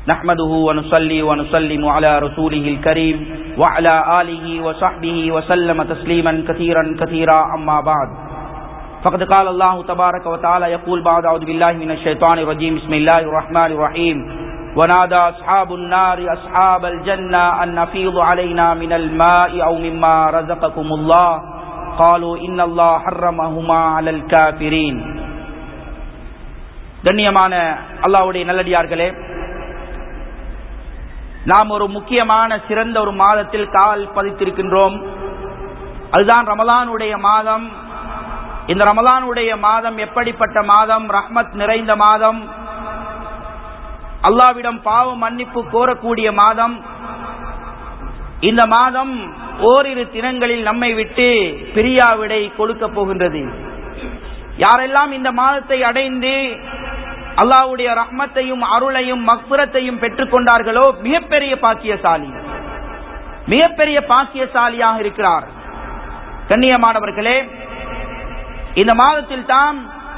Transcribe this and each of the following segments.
نحمده ونصلي ونسلم على رسوله الكريم وعلى آله وصحبه وسلم تسليما كثيرا كثيرا أما بعد فقد قال الله تبارك وتعالى يقول بعد أعوذ بالله من الشيطان الرجيم بسم الله الرحمن الرحيم ونادى أصحاب النار أصحاب الجنة أن نفيض علينا من الماء أو مما رزقكم الله قالوا إن الله حرمهما على الكافرين கண்ணியமான அல்லாவுடைய நல்லடியார்களே நாம் ஒரு முக்கியமான சிறந்த ஒரு மாதத்தில் கால் பதித்திருக்கின்றோம் அதுதான் ரமலானுடைய மாதம் இந்த ரமலானுடைய மாதம் எப்படிப்பட்ட மாதம் ரஹ்மத் நிறைந்த மாதம் அல்லாவிடம் பாவ மன்னிப்பு கோரக்கூடிய மாதம் இந்த மாதம் ஓரிரு தினங்களில் நம்மை விட்டு பிரியாவிடை கொடுக்க போகின்றது யாரெல்லாம் இந்த மாதத்தை அடைந்து அல்லாவுடைய ரஹ்மத்தையும் அருளையும் மக்புரத்தையும் பெற்றுக் கொண்டார்களோ மிகப்பெரிய பாக்கியசாலி மிகப்பெரிய பாக்கியசாலியாக இருக்கிறார் கண்ணியமானவர்களே இந்த மாதத்தில் தான்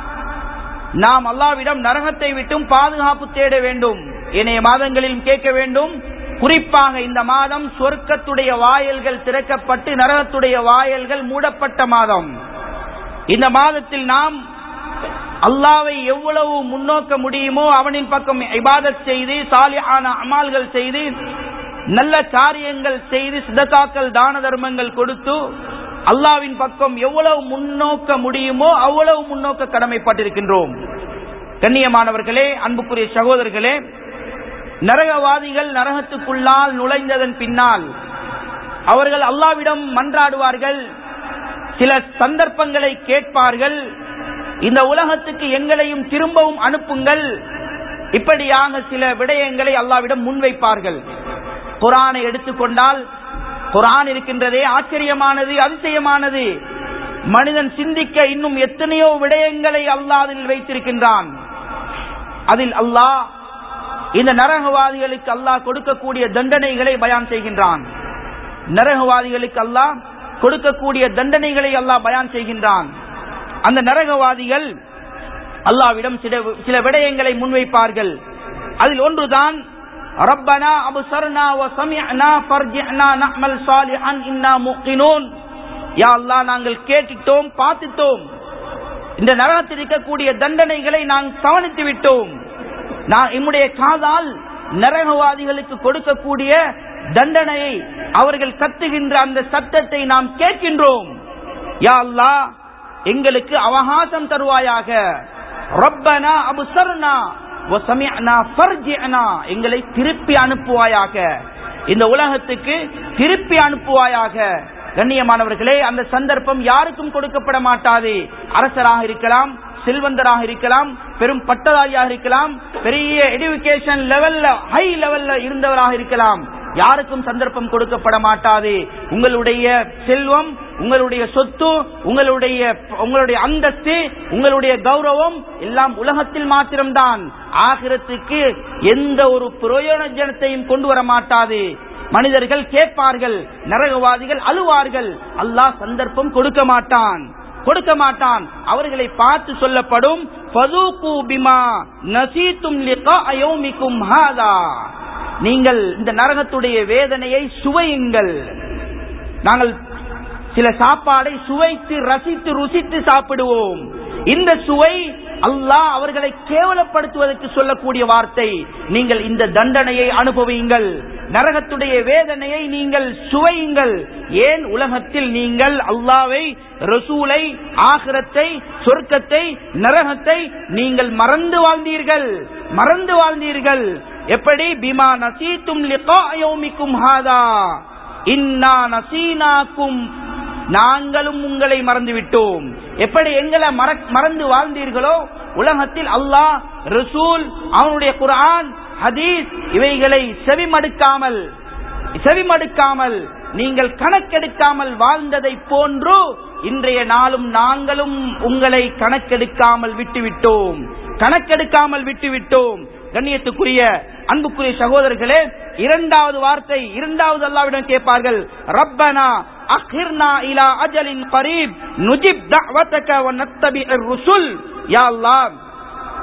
நாம் அல்லாவிடம் நரகத்தை விட்டும் பாதுகாப்பு தேட வேண்டும் இணைய மாதங்களிலும் கேட்க வேண்டும் குறிப்பாக இந்த மாதம் சொர்க்கத்துடைய வாயல்கள் திறக்கப்பட்டு நரகத்துடைய வாயல்கள் மூடப்பட்ட மாதம் இந்த மாதத்தில் நாம் அல்லாவை எவ்வளவு முன்னோக்க முடியுமோ அவனின் பக்கம் இபாதத் செய்து சாலியான அமால்கள் செய்து நல்ல காரியங்கள் செய்து சிதக்காக்கள் தான தர்மங்கள் கொடுத்து அல்லாவின் பக்கம் எவ்வளவு முன்னோக்க முடியுமோ அவ்வளவு முன்னோக்க கடமைப்பட்டிருக்கின்றோம் கண்ணியமானவர்களே அன்புக்குரிய சகோதரர்களே நரகவாதிகள் நரகத்துக்குள்ளால் நுழைந்ததன் பின்னால் அவர்கள் அல்லாவிடம் மன்றாடுவார்கள் சில சந்தர்ப்பங்களை கேட்பார்கள் இந்த உலகத்துக்கு எங்களையும் திரும்பவும் அனுப்புங்கள் இப்படியாக சில விடயங்களை அல்லாவிடம் முன்வைப்பார்கள் குரானை எடுத்துக்கொண்டால் குரான் இருக்கின்றதே ஆச்சரியமானது அதிசயமானது மனிதன் சிந்திக்க இன்னும் எத்தனையோ விடயங்களை அல்லாதில் வைத்திருக்கின்றான் அதில் அல்லாஹ் இந்த நரகவாதிகளுக்கு அல்லாஹ் கொடுக்கக்கூடிய தண்டனைகளை பயான் செய்கின்றான் நரகவாதிகளுக்கு அல்லாஹ் கொடுக்கக்கூடிய தண்டனைகளை அல்லாஹ் பயான் செய்கின்றான் அந்த நரகவாதிகள் அல்லாவிடம் சில சில விடயங்களை முன்வைப்பார்கள் அதில் ஒன்றுதான் ரப்பனா அபுசர்னா வ சமிஅனா ஃபர்ஜிஅனா நஅமல் சாலிஹன் இன்னா முகினூன் யா அல்லாஹ் நாங்கள் கேட்டுட்டோம் பார்த்துட்டோம் இந்த நரகத்தில் இருக்கக்கூடிய தண்டனைகளை நாம் கவனித்து விட்டோம் நான் என்னுடைய காதால் நரகவாதிகளுக்கு கொடுக்கக்கூடிய தண்டனையை அவர்கள் கத்துகின்ற அந்த சத்தத்தை நாம் கேட்கின்றோம் யா அல்லாஹ் எங்களுக்கு அவகாசம் தருவாயாக ரப்பனா அபுசர்னா எங்களை திருப்பி அனுப்புவாயாக இந்த உலகத்துக்கு திருப்பி அனுப்புவாயாக கண்ணியமானவர்களே அந்த சந்தர்ப்பம் யாருக்கும் கொடுக்கப்பட மாட்டாது அரசராக இருக்கலாம் செல்வந்தராக இருக்கலாம் பெரும் பட்டதாரியாக இருக்கலாம் பெரிய எஜுகேஷன் லெவல்ல ஹை லெவல்ல இருந்தவராக இருக்கலாம் யாருக்கும் சந்தர்ப்பம் கொடுக்கப்பட மாட்டாது உங்களுடைய செல்வம் உங்களுடைய சொத்து உங்களுடைய உங்களுடைய அந்தஸ்து உங்களுடைய கௌரவம் எல்லாம் உலகத்தில் மாத்திரம்தான் ஆகிரத்துக்கு எந்த ஒரு பிரயோஜனத்தையும் கொண்டு வர மாட்டாது மனிதர்கள் கேட்பார்கள் நரகவாதிகள் அழுவார்கள் அல்லாஹ் சந்தர்ப்பம் கொடுக்க மாட்டான் கொடுக்க மாட்டான் அவர்களை பார்த்து சொல்லப்படும் நீங்கள் இந்த நரகத்துடைய வேதனையை சுவையுங்கள் நாங்கள் சில சாப்பாடை சுவைத்து ரசித்து ருசித்து சாப்பிடுவோம் இந்த சுவை அல்லாஹ் அவர்களை கேவலப்படுத்துவதற்கு சொல்லக்கூடிய வார்த்தை நீங்கள் இந்த தண்டனையை அனுபவியுங்கள் நரகத்துடைய வேதனையை நீங்கள் சுவையுங்கள் ஏன் உலகத்தில் நீங்கள் அல்லாவை ரசூலை ஆகிரத்தை சொர்க்கத்தை நரகத்தை நீங்கள் மறந்து வாழ்ந்தீர்கள் மறந்து வாழ்ந்தீர்கள் எப்படி பிமா நசீத்தும் லிகாயோமிக்கும் ஹாதா இன்னா நசீனாக்கும் நாங்களும் உங்களை மறந்து விட்டோம் எப்படி எங்களை மறந்து வாழ்ந்தீர்களோ உலகத்தில் அல்லாஹ் ரசூல் அவனுடைய குரான் ஹதீஸ் இவைகளை செவிமடுக்காமல் செவிமடுக்காமல் நீங்கள் கணக்கெடுக்காமல் வாழ்ந்ததை போன்று இன்றைய நாளும் நாங்களும் உங்களை கணக்கெடுக்காமல் விட்டுவிட்டோம் கணக்கெடுக்காமல் விட்டுவிட்டோம் கண்ணியத்துக்குரிய அன்புக்குரிய சகோதரர்களே இரண்டாவது வார்த்தை இரண்டாவது அல்லாவிடம் கேட்பார்கள் ரப்பனா அஹிர்னா இலா அஜலின் கரீப் நுஜிப் தஅவதக வ நத்தபி ருசுல் யா அல்லாஹ்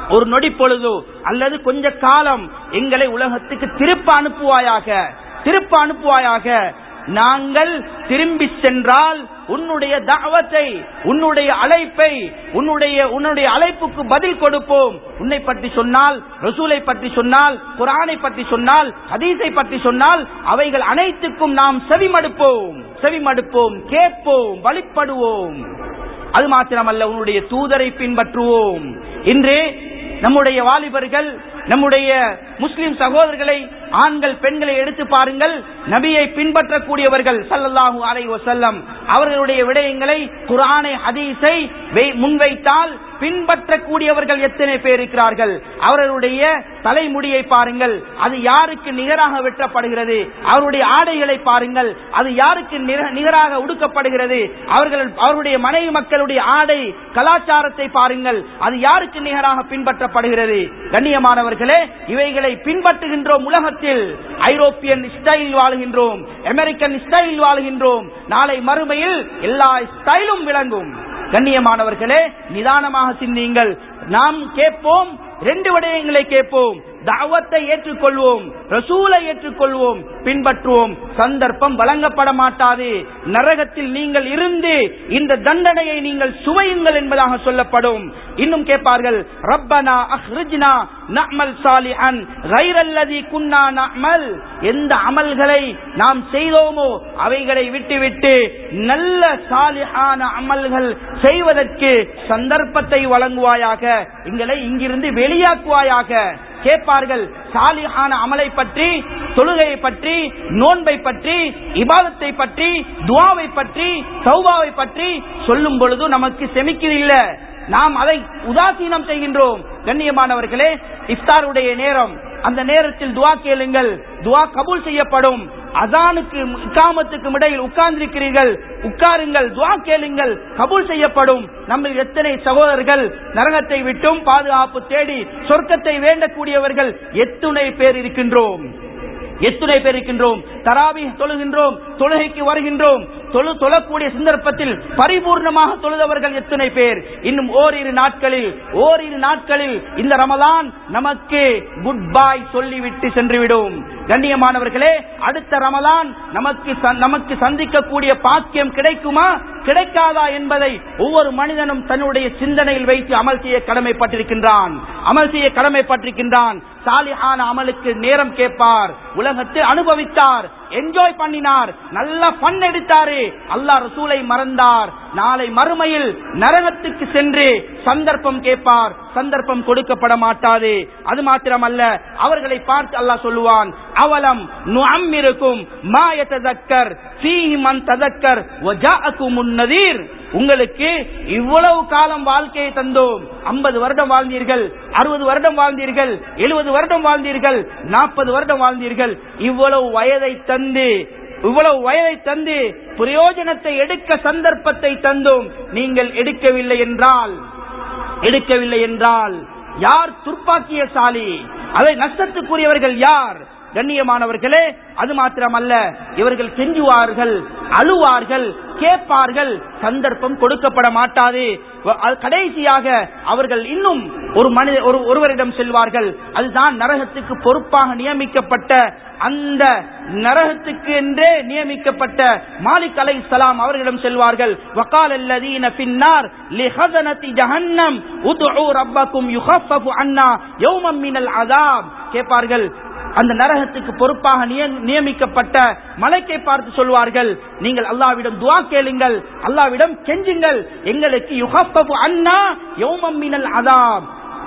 ஒரு நொடி பொழுது அல்லது கொஞ்ச காலம் எங்களை உலகத்துக்கு திருப்ப அனுப்புவாயாக திருப்ப அனுப்புவாயாக நாங்கள் திரும்பி சென்றால் உன்னுடைய தாவத்தை உன்னுடைய அழைப்பை உன்னுடைய உன்னுடைய அழைப்புக்கு பதில் கொடுப்போம் உன்னை பற்றி சொன்னால் ரசூலை பற்றி சொன்னால் குரானை பற்றி சொன்னால் ஹதீஸை பற்றி சொன்னால் அவைகள் அனைத்துக்கும் நாம் செவிமடுப்போம் செவிமடுப்போம் கேட்போம் வழிபடுவோம் அது மாத்திரமல்ல உன்னுடைய தூதரை பின்பற்றுவோம் இன்று நம்முடைய வாலிபர்கள் நம்முடைய முஸ்லிம் சகோதரர்களை ஆண்கள் பெண்களை எடுத்து பாருங்கள் நபியை பின்பற்றக்கூடியவர்கள் சல்லல்லாஹு அலை வசல்லம் அவர்களுடைய விடயங்களை குரானை ஹதீஸை வை- முன்வைத்தால் பின்பற்றக்கூடியவர்கள் எத்தனை பேர் இருக்கிறார்கள் அவர்களுடைய தலைமுடியை பாருங்கள் அது யாருக்கு நிகராக வெட்டப்படுகிறது அவருடைய ஆடைகளை பாருங்கள் அது யாருக்கு நிர- நிகராக உடுக்கப்படுகிறது அவர்கள் அவருடைய மனைவி மக்களுடைய ஆடை கலாச்சாரத்தை பாருங்கள் அது யாருக்கு நிகராக பின்பற்றப்படுகிறது கண்ணியமானவர்களே இவைகளை பின்பற்றுகின்றோம் உலகத்தில் ஐரோப்பியன் ஸ்டைல் வாழ்கின்றோம் அமெரிக்கன் ஸ்டைல் வாழ்கின்றோம் நாளை மறுமையில் எல்லா ஸ்டைலும் விளங்கும் கண்ணியமானவர்களே நிதானமாக சிந்தியுங்கள் நாம் கேட்போம் ரெண்டு விடயங்களை கேட்போம் தாவத்தை ஏற்றுக்கொள்வோம் ரசூலை ஏற்றுக்கொள்வோம் பின்பற்றுவோம் சந்தர்ப்பம் வழங்கப்பட மாட்டாது நரகத்தில் நீங்கள் இருந்து இந்த தண்டனையை நீங்கள் சுவையுங்கள் என்பதாக சொல்லப்படும் இன்னும் கேட்பார்கள் ரப்பனா அஹ்ரிஜ்னா நஅமல் சாலிஹன் கைரல்லதி குன்னா நஅமல் எந்த அமல்களை நாம் செய்தோமோ அவைகளை விட்டுவிட்டு நல்ல சாலிஹான அமல்கள் செய்வதற்கு சந்தர்ப்பத்தை வழங்குவாயாக எங்களை இங்கிருந்து வெளியாக்குவாயாக கேட்பார்கள் சாலிஹான அமலை பற்றி தொழுகையை பற்றி நோன்பை பற்றி இபாதத்தை பற்றி துவாவை பற்றி சௌபாவை பற்றி சொல்லும் பொழுது நமக்கு செமிக்கிறதில்லை நாம் அதை உதாசீனம் செய்கின்றோம் கண்ணியமானவர்களே இஃப்தாருடைய நேரம் அந்த நேரத்தில் துவா கேளுங்கள் துவா கபூல் செய்யப்படும் அதானுக்கு இக்காமத்துக்கும் இடையில் உட்கார்ந்திருக்கிறீர்கள் உட்காருங்கள் துவா கேளுங்கள் கபூல் செய்யப்படும் நம்ம எத்தனை சகோதரர்கள் நரகத்தை விட்டும் பாதுகாப்பு தேடி சொர்க்கத்தை வேண்டக்கூடியவர்கள் எத்துணை பேர் இருக்கின்றோம் எத்துணை பேர் இருக்கின்றோம் தராவி தொழுகின்றோம் தொழுகைக்கு வருகின்றோம் தொழு தொழக்கூடிய சந்தர்ப்பத்தில் பரிபூர்ணமாக தொழுதவர்கள் எத்தனை பேர் இன்னும் ஓரிரு நாட்களில் ஓரிரு நாட்களில் இந்த ரமலான் நமக்கு குட் பாய் சொல்லிவிட்டு சென்றுவிடும் கண்ணியமானவர்களே அடுத்த ரமலான் நமக்கு ச- நமக்கு சந்திக்கக்கூடிய பாக்கியம் கிடைக்குமா கிடைக்காதா என்பதை ஒவ்வொரு மனிதனும் தன்னுடைய சிந்தனையில் வைத்து அமல் செய்ய கடமைப்பட்டிருக்கின்றான் அமல் செய்ய கடமைப்பட்டிருக்கின்றான் சாலிஹான அமலுக்கு நேரம் கேட்பார் உலகத்தில் அனுபவித்தார் என்ஜாய் பண்ணினார் நல்ல பண் எடுத்தாரு அல்லாஹ் ரசூலை மறந்தார் நாளை மறுமையில் நரகத்துக்கு சென்று சந்தர்ப்பம் கேட்பார் சந்தர்ப்பம் கொடுக்கப்பட மாட்டாது அது மாத்திரமல்ல அவர்களை பார்த்து அல்லாஹ் சொல்லுவான் அவலம் நுஅம்மிருக்கும் மா யததக்கர் ஃபீஹி மன் ததக்கர் வஜாஅக்கும் முன்னதீர் உங்களுக்கு இவ்வளவு காலம் வாழ்க்கையை தந்தோம் ஐம்பது வருடம் வாழ்ந்தீர்கள் அறுபது வருடம் வாழ்ந்தீர்கள் எழுபது வருடம் வாழ்ந்தீர்கள் நாற்பது வருடம் வாழ்ந்தீர்கள் இவ்வளவு வயதை தந்து இவ்வளவு வயதை தந்து பிரயோஜனத்தை எடுக்க சந்தர்ப்பத்தை தந்தோம் நீங்கள் எடுக்கவில்லை என்றால் எடுக்கவில்லை என்றால் யார் துர்ப்பாக்கியசாலி அதை நஷ்டத்துக்குரியவர்கள் யார் கண்ணியமானவர்களே அது மாத்திரமல்ல இவர்கள் கெஞ்சுவார்கள் அழுவார்கள் கேட்பார்கள் சந்தர்ப்பம் கொடுக்கப்பட மாட்டாது வ- அது கடைசியாக அவர்கள் இன்னும் ஒரு மனித ஒரு ஒருவரிடம் செல்வார்கள் அதுதான் நரகத்துக்கு பொறுப்பாக நியமிக்கப்பட்ட அந்த நரகத்துக்கு என்றே நியமிக்கப்பட்ட மாலிக் அலை சலாம் அவர்களிடம் செல்வார்கள் வக்கால் அல்லதீன பின்னார் லிஹதனதி ஜஹன்னம் உதுஉ ரப்பக்கும் யுகஃபஃபு அன்னா யௌமம் மினல் அதாப் கேட்பார்கள் அந்த நரகத்துக்கு பொறுப்பாக நிய- நியமிக்கப்பட்ட மலைக்கை பார்த்து சொல்வார்கள் நீங்கள் அல்லாவிடம் துவா கேளுங்கள் அல்லாவிடம் கெஞ்சுங்கள் எங்களுக்கு யுகப்பபு அண்ணா யௌமம் மினல் அதாப்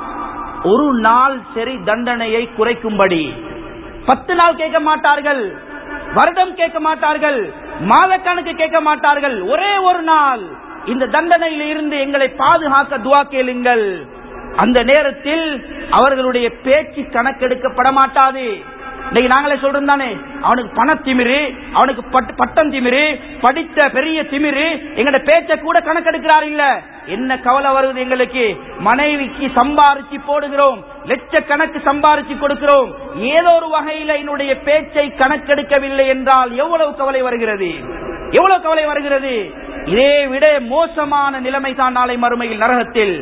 ஒரு நாள் சரி தண்டனையை குறைக்கும்படி பத்து நாள் கேட்க மாட்டார்கள் வருடம் கேட்க மாட்டார்கள் மாதக்கணக்கு கேட்க மாட்டார்கள் ஒரே ஒரு நாள் இந்த தண்டனையில் இருந்து எங்களை பாதுகாக்க துவா கேளுங்கள் அந்த நேரத்தில் அவர்களுடைய பேச்சு கணக்கெடுக்கப்பட மாட்டாது இன்னைக்கு நாங்களே சொல்றோம் தானே அவனுக்கு பண திமிரு அவனுக்கு பட்ட- பட்டம் திமிரு படித்த பெரிய திமிரு எங்கட பேச்ச கூட கணக்கெடுக்கிறார் இல்ல என்ன கவலை வருது எங்களுக்கு மனைவிக்கு சம்பாரிச்சு போடுகிறோம் லட்சக்கணக்கு சம்பாரிச்சு கொடுக்கிறோம் ஏதோ ஒரு வகையில என்னுடைய பேச்சை கணக்கெடுக்கவில்லை என்றால் எவ்வளவு கவலை வருகிறது எவ்வளவு கவலை வருகிறது இதே விட மோசமான நிலைமை தான் நாளை மறுமையில் நரகத்தில்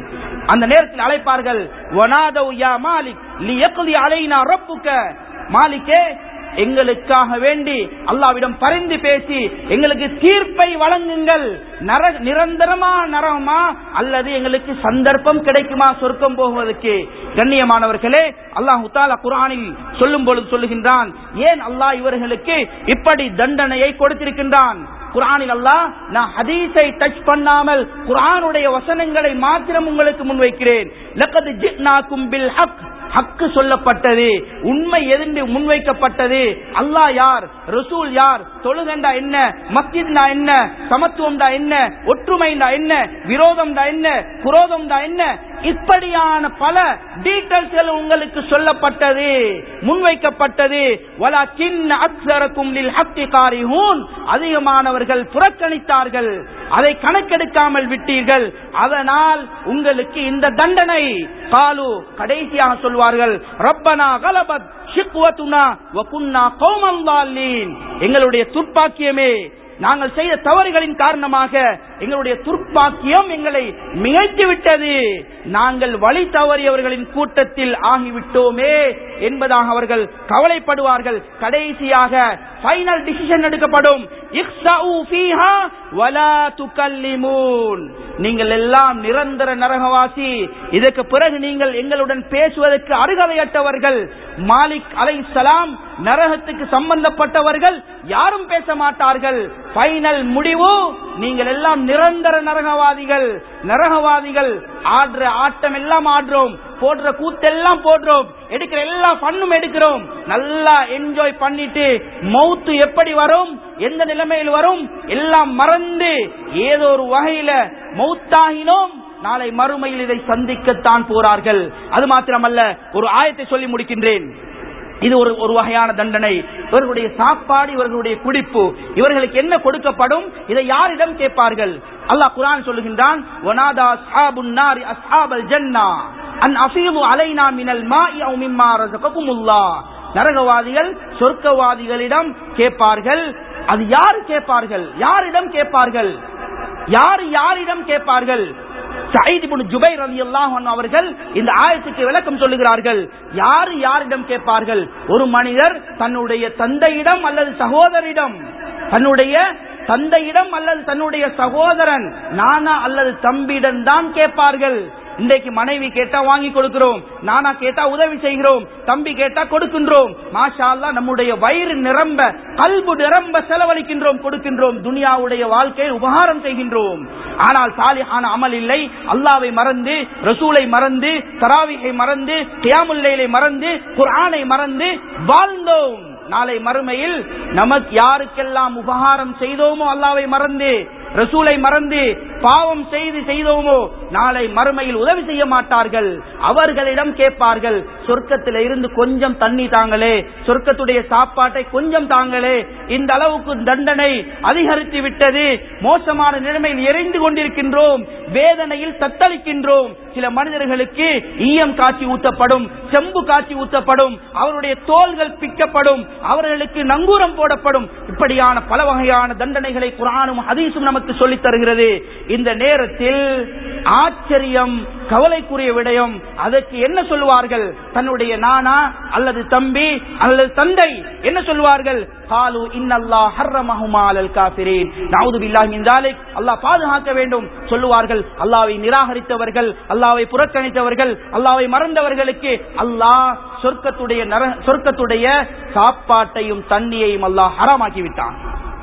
அந்த நேரத்தில் அழைப்பார்கள் வனாதவ் யா மாலிக் லியக்லி அலைனா ரப்புக்க மாலிக்கே எங்களுக்காக வேண்டி அல்லாவிடம் பரிந்து பேசி எங்களுக்கு தீர்ப்பை வழங்குங்கள் நர நிரந்தரமா நரகமா அல்லது எங்களுக்கு சந்தர்ப்பம் கிடைக்குமா சொர்க்கம் போவதற்கு கண்ணியமானவர்களே அல்லாஹு தாலா குரானில் சொல்லும் பொழுது சொல்லுகின்றான் ஏன் அல்லாஹ் இவர்களுக்கு இப்படி தண்டனையை கொடுத்திருக்கின்றான் குரானில் அல்லாஹ் நான் ஹதீஸை டச் பண்ணாமல் குரானுடைய வசனங்களை மாத்திரம் உங்களுக்கு முன்வைக்கிறேன் லக்கது ஜித்னாக்கும் பில் ஹக் ஹக்கு சொல்லப்பட்டது உண்மை எதிர்ந்து முன்வைக்கப்பட்டது அல்லாஹ் யார் ரசூல் யார் தொழுகண்டா என்ன மஸ்ஜித்னா என்ன சமத்துவம்டா என்ன ஒற்றுமைண்டா என்ன விரோதம்டா என்ன குரோதம்டா என்ன இப்படியான பல டீட்டெயில்ஸ் உங்களுக்கு சொல்லப்பட்டது முன்வைக்கப்பட்டது வலா சின்ன அக்சரக்கும் லில் ஹக்கி காரிஹூன் அதிகமானவர்கள் புறக்கணித்தார்கள் அதை கணக்கெடுக்காமல் விட்டீர்கள் அதனால் உங்களுக்கு இந்த தண்டனை காலு கடைசியாக சொல்வார்கள் ரப்பனா கலபத் ஷிக்வத்துனா வகுன்னா கௌமம் எங்களுடைய துர்ப்பாக்கியமே நாங்கள் செய்த தவறுகளின் காரணமாக எங்களுடைய துர்ப்பாக்கியம் எங்களை மிகைத்து விட்டது நாங்கள் வழி தவறியவர்களின் கூட்டத்தில் ஆகிவிட்டோமே என்பதாக அவர்கள் கவலைப்படுவார்கள் கடைசியாக ஃபைனல் டிசிஷன் எடுக்கப்படும் இக்ஸஉ ஃபீஹா வலா துகல்லிமூன் நீங்கள் எல்லாம் நிரந்தர நரகவாசி இதற்கு பிறகு நீங்கள் எங்களுடன் பேசுவதற்கு அருகதையற்றவர்கள் மாலிக் அலை சலாம் நரகத்துக்கு சம்பந்தப்பட்டவர்கள் யாரும் பேச மாட்டார்கள் ஃபைனல் முடிவு நீங்கள் எல்லாம் நிரந்தர நரகவாதிகள் நரகவாதிகள் ஆடுற ஆட்டம் எல்லாம் ஆடுறோம் போடுற கூத்தெல்லாம் போடுறோம் எடுக்கிற எல்லா பண்ணும் எடுக்கிறோம் நல்லா என்ஜாய் பண்ணிட்டு மௌத்து எப்படி வரும் எந்த நிலைமையில் வரும் எல்லாம் மறந்து ஏதோ ஒரு வகையில மௌத்தாகினோம் நாளை மறுமையில் இதை சந்திக்கத்தான் போறார்கள் அது மாத்திரமல்ல ஒரு ஆயத்தை சொல்லி முடிக்கின்றேன் இது ஒரு ஒரு வகையான தண்டனை இவர்களுடைய சாப்பாடு இவர்களுடைய குடிப்பு இவர்களுக்கு என்ன கொடுக்கப்படும் இதை யாரிடம் கேட்பார்கள் அல்லாஹ் குரான் சொல்லுகின்றான் வனாதா அஸ்ஹாபுன் நாரி அஸ்ஹாபல் ஜன்னா அன் அஃபீது அலைனா மினல் மாஇ அவ் மிம்மா ரஸககுமுல்லாஹ் நரகவாதிகள் சொர்க்கவாதிகளிடம் கேட்பார்கள் அது யார் கேட்பார்கள் யாரிடம் கேட்பார்கள் யார் யாரிடம் கேட்பார்கள் சயீத் இப்னு ஜுபைர் ரலியல்லாஹு அன்ஹு அவர்கள் இந்த ஆயத்துக்கு விளக்கம் சொல்லுகிறார்கள் யார் யாரிடம் கேட்பார்கள் ஒரு மனிதர் தன்னுடைய தந்தையிடம் அல்லது சகோதரிடம் தன்னுடைய தந்தையிடம் அல்லது தன்னுடைய சகோதரன் நானா அல்லது தம்பியிடம் தான் கேட்பார்கள் இன்றைக்கு மனைவி கேட்டா வாங்கி கொடுக்கிறோம் நானா கேட்டா உதவி செய்கிறோம் தம்பி கேட்டா கொடுக்கின்றோம் மாஷா அல்லாஹ் நம்முடைய வயிறு நிரம்ப கல்பு நிரம்ப செலவழிக்கின்றோம் கொடுக்கின்றோம் துனியாவுடைய வாழ்க்கையை உபகாரம் செய்கின்றோம் ஆனால் சாலிஹான அமல் இல்லை அல்லாவை மறந்து ரசூலை மறந்து தராவிகை மறந்து கியாமுல்லைலை மறந்து குர்ஆனை மறந்து வாழ்ந்தோம் நாளை மறுமையில் நமக்கு யாருக்கெல்லாம் உபகாரம் செய்தோமோ அல்லாவை மறந்து ரசூலை மறந்து பாவம் செய்து செய்தோமோ நாளை மறுமையில் உதவி செய்ய மாட்டார்கள் அவர்களிடம் கேட்பார்கள் சொர்க்கத்தில் இருந்து கொஞ்சம் தண்ணி தாங்களே சொர்க்கத்துடைய சாப்பாட்டை கொஞ்சம் தாங்களே இந்த அளவுக்கு தண்டனை அதிகரித்து விட்டது மோசமான நிலைமையில் எரிந்து கொண்டிருக்கின்றோம் வேதனையில் தத்தளிக்கின்றோம் சில மனிதர்களுக்கு ஈயம் காட்சி ஊத்தப்படும் செம்பு காட்சி ஊத்தப்படும் அவருடைய தோள்கள் பிக்கப்படும் அவர்களுக்கு நங்கூரம் போடப்படும் இப்படியான பல வகையான தண்டனைகளை குரானும் ஹதீஸும் நமக்கு சொல்லித் தருகிறது இந்த நேரத்தில் ஆச்சரியம் கவலைக்குரிய விடயம் அதற்கு என்ன சொல்வார்கள் தன்னுடைய நானா அல்லது தம்பி அல்லது தந்தை என்ன சொல்வார்கள் காலு இன்னல்லா ஹர்ரமஹுமா அலல் காஃபிரீன் நவுது பில்லாஹி மின் தாலிக் அல்லாஹ் பாதுகாக்க வேண்டும் சொல்லுவார்கள் அல்லாஹ்வை நிராகரித்தவர்கள் அல்லாஹ்வை புறக்கணித்தவர்கள் அல்லாஹ்வை மறந்தவர்களுக்கு அல்லாஹ் சொர்க்கத்துடைய நர சொர்க்கத்துடைய சாப்பாட்டையும் தண்ணியையும் அல்லாஹ் ஹராமாக்கி விட்டான்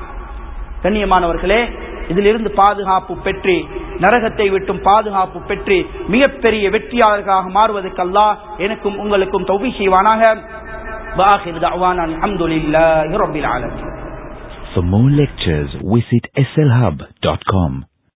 கண்ணியமானவர்களே இதிலிருந்து பாதுகாப்பு பெற்று நரகத்தை விட்டும் பாதுகாப்பு பெற்று மிகப்பெரிய வெற்றியாளர்களாக மாறுவதற்கு அல்லாஹ் எனக்கும் உங்களுக்கும் தௌபி செய்வானாக வாஹிர் தஅவானா அல்ஹம்துலில்லாஹி ரப்பில் ஆலமீன் For more lectures, visit slhub.com.